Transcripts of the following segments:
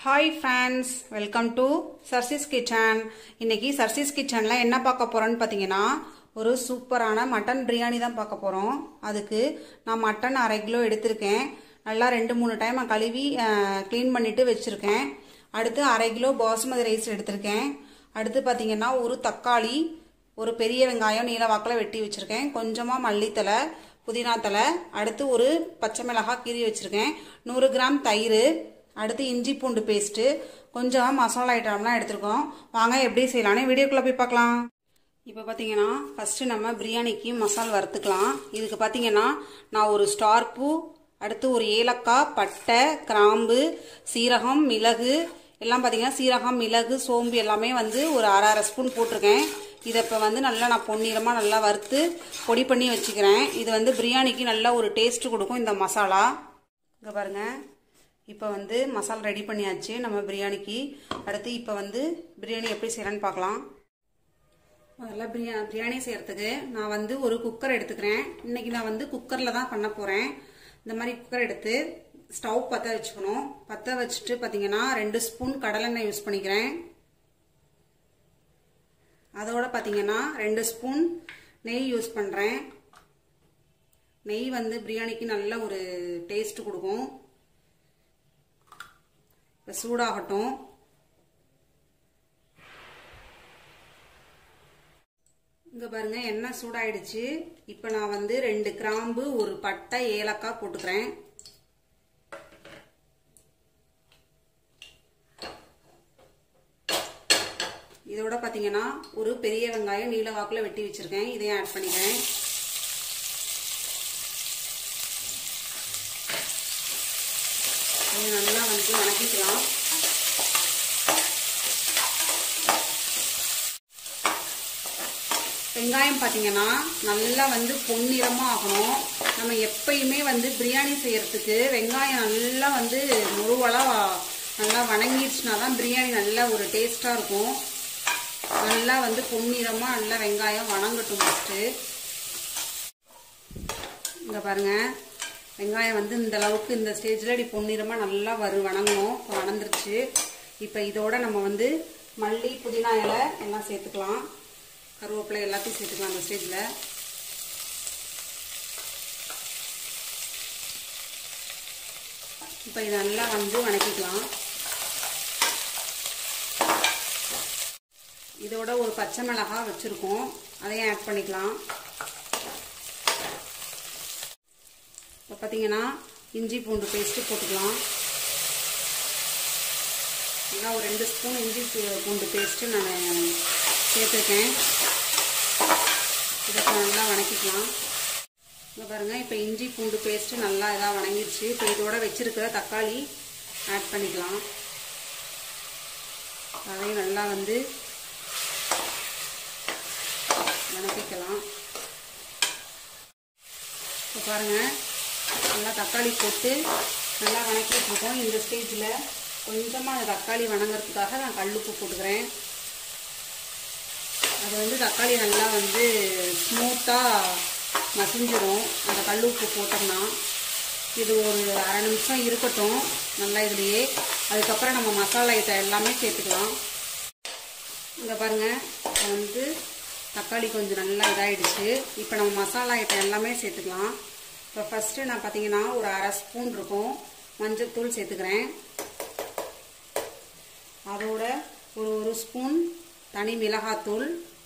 hi friends welcome to சர்சிஸ் kitchen இன்னைக்கு சர்சிஸ் கிச்சனில் என்ன பார்க்க போகிறோன்னு பார்த்தீங்கன்னா ஒரு சூப்பரான மட்டன் பிரியாணி தான் பார்க்க போகிறோம் அதுக்கு நான் மட்டன் அரை கிலோ எடுத்திருக்கேன் நல்லா ரெண்டு மூணு டைம் நான் கழுவி க்ளீன் பண்ணிட்டு வச்சுருக்கேன் அடுத்து அரை கிலோ பாசுமதி ரைஸ் எடுத்திருக்கேன் அடுத்து பார்த்தீங்கன்னா ஒரு தக்காளி ஒரு பெரிய வெங்காயம் நீல வாக்கில் வெட்டி வச்சுருக்கேன் கொஞ்சமாக மல்லித்தலை புதினா தலை அடுத்து ஒரு பச்சை மிளகாய் கீறி வச்சுருக்கேன் நூறு கிராம் தயிர் அடுத்து இஞ்சி பூண்டு பேஸ்ட்டு கொஞ்சமாக மசாலா ஐட்டம்லாம் எடுத்திருக்கோம் வாங்க எப்படி செய்யலான்னு வீடியோக்குள்ளே போய் பார்க்கலாம் இப்போ பார்த்தீங்கன்னா ஃபஸ்ட்டு நம்ம பிரியாணிக்கு மசால் வறுத்துக்கலாம் இதுக்கு பார்த்தீங்கன்னா நான் ஒரு ஸ்டார் பூ அடுத்து ஒரு ஏலக்காய் பட்டை கிராம்பு சீரகம் மிளகு எல்லாம் பார்த்தீங்கன்னா சீரகம் மிளகு சோம்பு எல்லாமே வந்து ஒரு அரை அரை ஸ்பூன் போட்டிருக்கேன் இதை இப்போ வந்து நல்லா நான் பொன்னிறமாக நல்லா வறுத்து பொடி பண்ணி வச்சுக்கிறேன் இது வந்து பிரியாணிக்கு நல்லா ஒரு டேஸ்ட் கொடுக்கும் இந்த மசாலா இங்கே பாருங்கள் இப்போ வந்து மசாலா ரெடி பண்ணியாச்சு நம்ம பிரியாணிக்கு அடுத்து இப்போ வந்து பிரியாணி எப்படி செய்யலான்னு பார்க்கலாம் முதல்ல பிரியா பிரியாணி செய்கிறதுக்கு நான் வந்து ஒரு குக்கர் எடுத்துக்கிறேன் இன்னைக்கு நான் வந்து குக்கரில் தான் பண்ண போகிறேன் இந்த மாதிரி குக்கர் எடுத்து ஸ்டவ் பற்ற வச்சுக்கணும் பற்ற வச்சுட்டு பார்த்தீங்கன்னா ரெண்டு ஸ்பூன் கடலெண்ணெய் யூஸ் பண்ணிக்கிறேன் அதோட பார்த்தீங்கன்னா ரெண்டு ஸ்பூன் நெய் யூஸ் பண்ணுறேன் நெய் வந்து பிரியாணிக்கு நல்ல ஒரு டேஸ்ட் கொடுக்கும் இப்போ சூடாகட்டும் இங்கே பாருங்க எண்ணெய் சூடாயிடுச்சு இப்போ நான் வந்து ரெண்டு கிராம்பு ஒரு பட்டை ஏலக்காய் போட்டுக்கிறேன் இதோட பார்த்தீங்கன்னா ஒரு பெரிய வெங்காயம் நீல வாக்கில் வெட்டி வச்சிருக்கேன் இதையும் ஆட் பண்ணிக்கிறேன் இதை நல்லா வந்து வணக்கிக்கலாம் வெங்காயம் பார்த்தீங்கன்னா நல்லா வந்து பொன்னிறமாக ஆகணும் நம்ம எப்பயுமே வந்து பிரியாணி செய்யறதுக்கு வெங்காயம் நல்லா வந்து முருவலாக நல்லா வணங்கிடுச்சுனா தான் பிரியாணி நல்லா ஒரு டேஸ்ட்டாக இருக்கும் நல்லா வந்து பொன்னிறமாக நல்லா வெங்காயம் வணங்கட்டும் ஃபஸ்ட்டு இங்கே பாருங்கள் வெங்காயம் வந்து இந்த அளவுக்கு இந்த ஸ்டேஜில் இப்படி பொன்னிறமாக நல்லா வரு வணங்கணும் வணந்துருச்சு இப்போ இதோட நம்ம வந்து மல்லி புதினா இலை எல்லாம் சேர்த்துக்கலாம் கருவேப்பிலை எல்லாத்தையும் சேர்த்துக்கலாம் அந்த ஸ்டேஜில் இப்போ இதை நல்லா வந்து வணக்கிக்கலாம் இதோட ஒரு பச்சை மிளகாய் வச்சுருக்கோம் அதையும் ஆட் பண்ணிக்கலாம் இப்போ பார்த்தீங்கன்னா இஞ்சி பூண்டு பேஸ்ட்டு போட்டுக்கலாம் நல்லா ஒரு ரெண்டு ஸ்பூன் இஞ்சி பூண்டு பேஸ்ட்டு நான் சேர்த்துருக்கேன் இதை நல்லா வணக்கிக்கலாம் இங்கே பாருங்கள் இப்போ இஞ்சி பூண்டு பேஸ்ட்டு நல்லா இதாக வணங்கிடுச்சு இப்போ இதோட வச்சுருக்கிற தக்காளி ஆட் பண்ணிக்கலாம் அதையும் நல்லா வந்து வணக்கிக்கலாம் இப்போ பாருங்கள் நல்லா தக்காளி போட்டு நல்லா வணக்கிட்டு இருக்கோம் இந்த ஸ்டேஜில் கொஞ்சமாக அந்த தக்காளி வணங்குறதுக்காக நான் கல்லுப்பு போட்டுக்கிறேன் அது வந்து தக்காளி நல்லா வந்து ஸ்மூத்தாக மசிஞ்சிரும் அந்த கல்லுப்பு போட்டோம்னா இது ஒரு அரை நிமிஷம் இருக்கட்டும் நல்லா இதுலேயே அதுக்கப்புறம் நம்ம மசாலா ஐட்டம் எல்லாமே சேர்த்துக்கலாம் இங்கே பாருங்கள் வந்து தக்காளி கொஞ்சம் நல்லா இதாகிடுச்சு இப்போ நம்ம மசாலா ஐட்டம் எல்லாமே சேர்த்துக்கலாம் இப்போ ஃபஸ்ட்டு நான் பார்த்தீங்கன்னா ஒரு அரை ஸ்பூன் இருக்கும் மஞ்சத்தூள் சேர்த்துக்கிறேன் அதோட ஒரு ஒரு ஸ்பூன் தனி மிளகாத்தூள்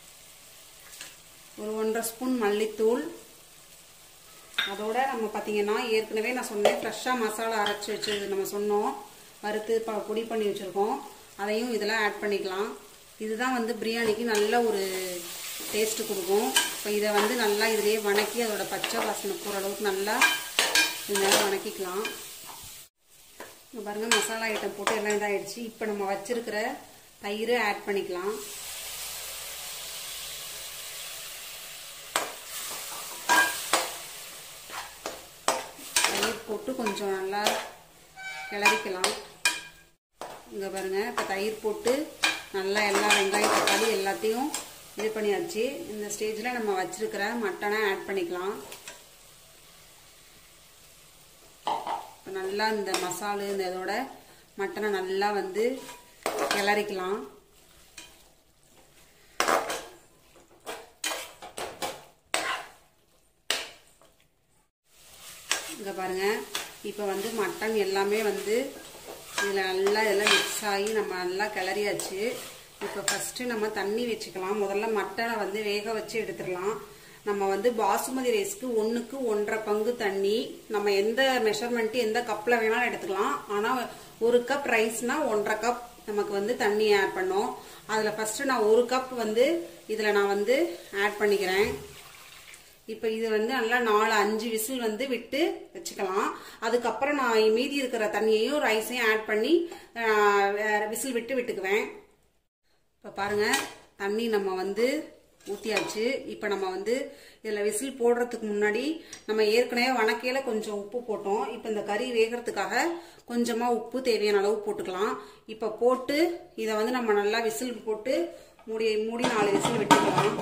ஒரு ஒன்றரை ஸ்பூன் மல்லித்தூள் அதோட நம்ம பார்த்தீங்கன்னா ஏற்கனவே நான் சொன்னேன் ஃப்ரெஷ்ஷாக மசாலா அரைச்சி வச்சு நம்ம சொன்னோம் வறுத்து ப பொடி பண்ணி வச்சுருக்கோம் அதையும் இதில் ஆட் பண்ணிக்கலாம் இதுதான் வந்து பிரியாணிக்கு நல்ல ஒரு டேஸ்ட்டு கொடுக்கும் இப்போ இதை வந்து நல்லா இதிலே வணக்கி அதோட பச்சை வாசனை போகிற அளவுக்கு நல்லா இதனால் வணக்கிக்கலாம் இங்கே பாருங்கள் மசாலா ஐட்டம் போட்டு எல்லாம் இதாகிடுச்சு இப்போ நம்ம வச்சுருக்கிற தயிர் ஆட் பண்ணிக்கலாம் தயிர் போட்டு கொஞ்சம் நல்லா கிளறிக்கலாம் இங்கே பாருங்கள் இப்போ தயிர் போட்டு நல்லா எல்லா வெங்காயம் தக்காளி எல்லாத்தையும் இது பண்ணியாச்சு இந்த ஸ்டேஜில் நம்ம வச்சுருக்கிற மட்டனை ஆட் பண்ணிக்கலாம் இப்போ நல்லா இந்த மசாலு இந்த இதோட மட்டனை நல்லா வந்து கிளறிக்கலாம் இங்கே பாருங்க இப்போ வந்து மட்டன் எல்லாமே வந்து இதில் நல்லா இதெல்லாம் மிக்ஸ் ஆகி நம்ம நல்லா கிளறியாச்சு இப்போ ஃபஸ்ட்டு நம்ம தண்ணி வச்சுக்கலாம் முதல்ல மட்டனை வந்து வேக வச்சு எடுத்துடலாம் நம்ம வந்து பாசுமதி ரைஸ்க்கு ஒன்றுக்கு ஒன்றரை பங்கு தண்ணி நம்ம எந்த மெஷர்மெண்ட்டு எந்த கப்பில் வேணாலும் எடுத்துக்கலாம் ஆனால் ஒரு கப் ரைஸ்னா ஒன்றரை கப் நமக்கு வந்து தண்ணி ஆட் பண்ணோம் அதில் ஃபஸ்ட்டு நான் ஒரு கப் வந்து இதில் நான் வந்து ஆட் பண்ணிக்கிறேன் இப்போ இது வந்து நல்லா நாலு அஞ்சு விசில் வந்து விட்டு வச்சுக்கலாம் அதுக்கப்புறம் நான் மீதி இருக்கிற தண்ணியையும் ரைஸையும் ஆட் பண்ணி விசில் விட்டு விட்டுக்குவேன் இப்போ பாருங்க தண்ணி நம்ம வந்து ஊற்றியாச்சு இப்போ நம்ம வந்து இதில் விசில் போடுறதுக்கு முன்னாடி நம்ம ஏற்கனவே வணக்கையில் கொஞ்சம் உப்பு போட்டோம் இப்போ இந்த கறி வேகிறதுக்காக கொஞ்சமாக உப்பு தேவையான அளவு போட்டுக்கலாம் இப்போ போட்டு இதை வந்து நம்ம நல்லா விசில் போட்டு மூடி மூடி நாலு விசில் விட்டுக்கலாம்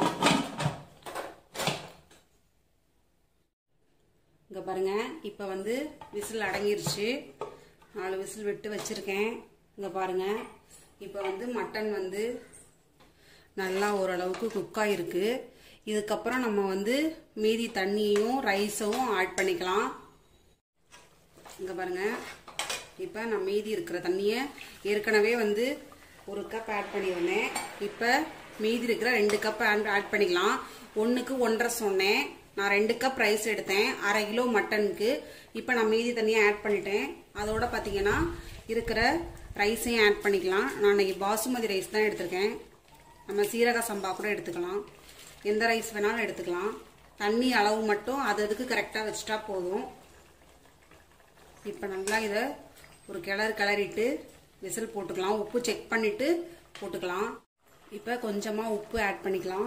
இங்கே பாருங்க இப்போ வந்து விசில் அடங்கிருச்சு நாலு விசில் விட்டு வச்சுருக்கேன் இங்கே பாருங்க இப்போ வந்து மட்டன் வந்து நல்லா ஓரளவுக்கு குக் ஆகிருக்கு இதுக்கப்புறம் நம்ம வந்து மீதி தண்ணியும் ரைஸும் ஆட் பண்ணிக்கலாம் இங்கே பாருங்க இப்போ நான் மீதி இருக்கிற தண்ணியை ஏற்கனவே வந்து ஒரு கப் ஆட் பண்ணியிருந்தேன் இப்போ மீதி இருக்கிற ரெண்டு கப் ஆட் பண்ணிக்கலாம் ஒன்றுக்கு ஒன்றரை சொன்னேன் நான் ரெண்டு கப் ரைஸ் எடுத்தேன் அரை கிலோ மட்டனுக்கு இப்போ நான் மீதி தண்ணியை ஆட் பண்ணிட்டேன் அதோட பார்த்தீங்கன்னா இருக்கிற ரைஸையும் ஆட் பண்ணிக்கலாம் நான் இன்னைக்கு பாசுமதி ரைஸ் தான் எடுத்திருக்கேன் நம்ம சீரக சம்பா கூட எடுத்துக்கலாம் எந்த ரைஸ் வேணாலும் எடுத்துக்கலாம் தண்ணி அளவு மட்டும் அது அதுக்கு கரெக்டாக வச்சுட்டா போதும் இப்போ நல்லா இதை ஒரு கிளறு கிளறிட்டு விசில் போட்டுக்கலாம் உப்பு செக் பண்ணிட்டு போட்டுக்கலாம் இப்போ கொஞ்சமாக உப்பு ஆட் பண்ணிக்கலாம்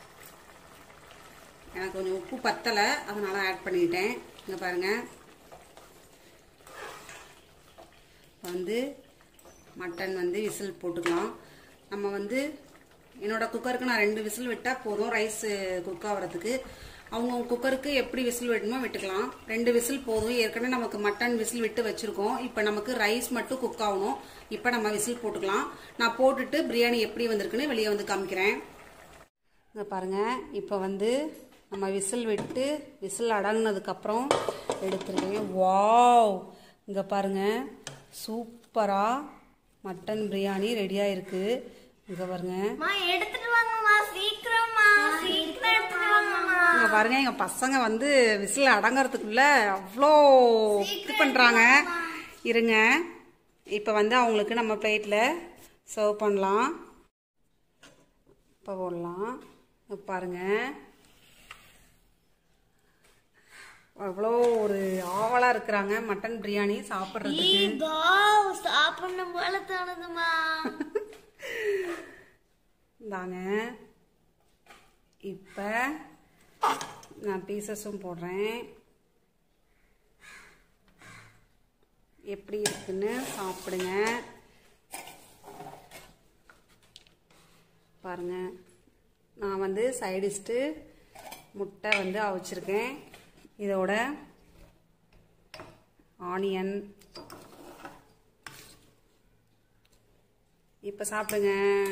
எனக்கு கொஞ்சம் உப்பு பத்தலை அதனால ஆட் பண்ணிட்டேன் இங்கே பாருங்கள் இப்போ வந்து மட்டன் வந்து விசில் போட்டுக்கலாம் நம்ம வந்து என்னோட குக்கருக்கு நான் ரெண்டு விசில் விட்டால் போதும் ரைஸ் குக் ஆகிறதுக்கு அவங்க குக்கருக்கு எப்படி விசில் விடணுமோ விட்டுக்கலாம் ரெண்டு விசில் போதும் ஏற்கனவே நமக்கு மட்டன் விசில் விட்டு வச்சுருக்கோம் இப்போ நமக்கு ரைஸ் மட்டும் குக் ஆகணும் இப்போ நம்ம விசில் போட்டுக்கலாம் நான் போட்டுட்டு பிரியாணி எப்படி வந்திருக்குன்னு வெளியே வந்து காமிக்கிறேன் இங்கே பாருங்கள் இப்போ வந்து நம்ம விசில் விட்டு விசில் அடங்கினதுக்கப்புறம் எடுத்துருக்கேன் வாவ் இங்கே பாருங்கள் சூப்பராக மட்டன் பிரியாணி ரெடியாக இருக்குது இங்கே பாருங்க அம்மா எடுத்துட்டு வாங்கம்மா சீக்கிரமா சீக்கிரம் எடுத்துட்டு வாங்கம்மா இங்கே பாருங்க எங்கள் பசங்க வந்து விசில் அடங்கறதுக்குள்ள அவ்வளோ இது பண்ணுறாங்க இருங்க இப்போ வந்து அவங்களுக்கு நம்ம பிளேட்டில் சர்வ் பண்ணலாம் இப்போ போடலாம் இப்ப பாருங்க அவ்வளோ ஒரு ஆவலாக இருக்கிறாங்க மட்டன் பிரியாணி சாப்பிட்றதுக்கு வாவ் சாப்பிடணும் போல தோணுதுமா இந்தாங்க இப்போ நான் பீசஸும் போடுறேன் எப்படி இருக்குன்னு சாப்பிடுங்க பாருங்க நான் வந்து சைடிஸ்ட்டு முட்டை வந்து அவிச்சிருக்கேன் இதோட ஆனியன் இப்போ சாப்பிடுங்க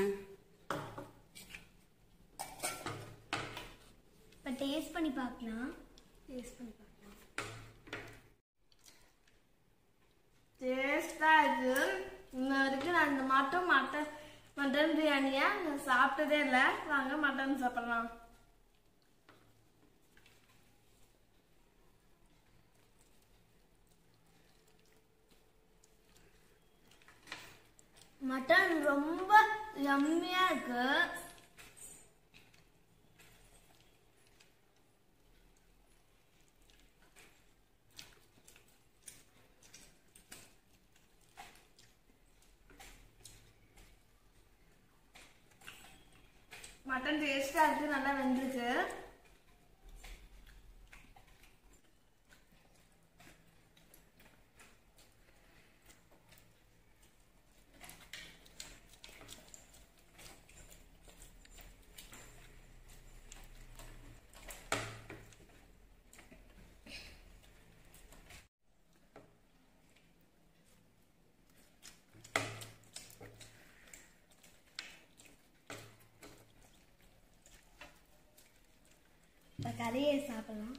இப்போ டேஸ்ட் பண்ணி பார்க்கலாம் டேஸ்ட் பண்ணி பார்க்கலாம் டேஸ்டாக இருக்கு இன்ன வரைக்கும் நான் இந்த மட்டும் மட்டன் மட்டன் பிரியாணியை நான் சாப்பிட்டதே இல்லை வாங்க மட்டன் சாப்பிடலாம் மட்டன் ரொம்ப யம்மியா இருக்கு மட்டன் டேஸ்டா இருக்கு நல்லா வெந்திருக்கு கறியை சாப்பிடலாம்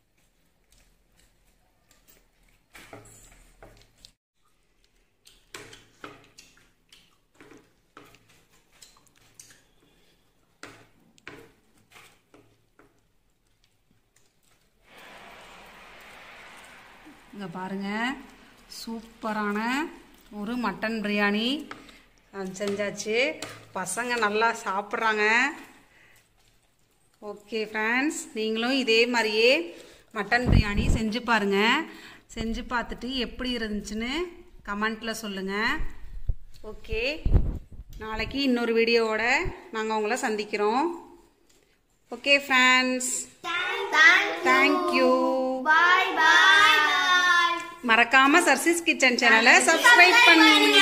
இங்கே பாருங்க சூப்பரான ஒரு மட்டன் பிரியாணி நான் செஞ்சாச்சு பசங்க நல்லா சாப்பிட்றாங்க ஓகே ஃப்ரெண்ட்ஸ் நீங்களும் இதே மாதிரியே மட்டன் பிரியாணி செஞ்சு பாருங்க செஞ்சு பார்த்துட்டு எப்படி இருந்துச்சுன்னு கமெண்ட்டில் சொல்லுங்கள் ஓகே நாளைக்கு இன்னொரு வீடியோவோட நாங்கள் உங்களை சந்திக்கிறோம் okay friends thank you bye bye மறக்காம சர்சிஸ் கிச்சன் சேனலை சப்ஸ்கிரைப் பண்ணுங்க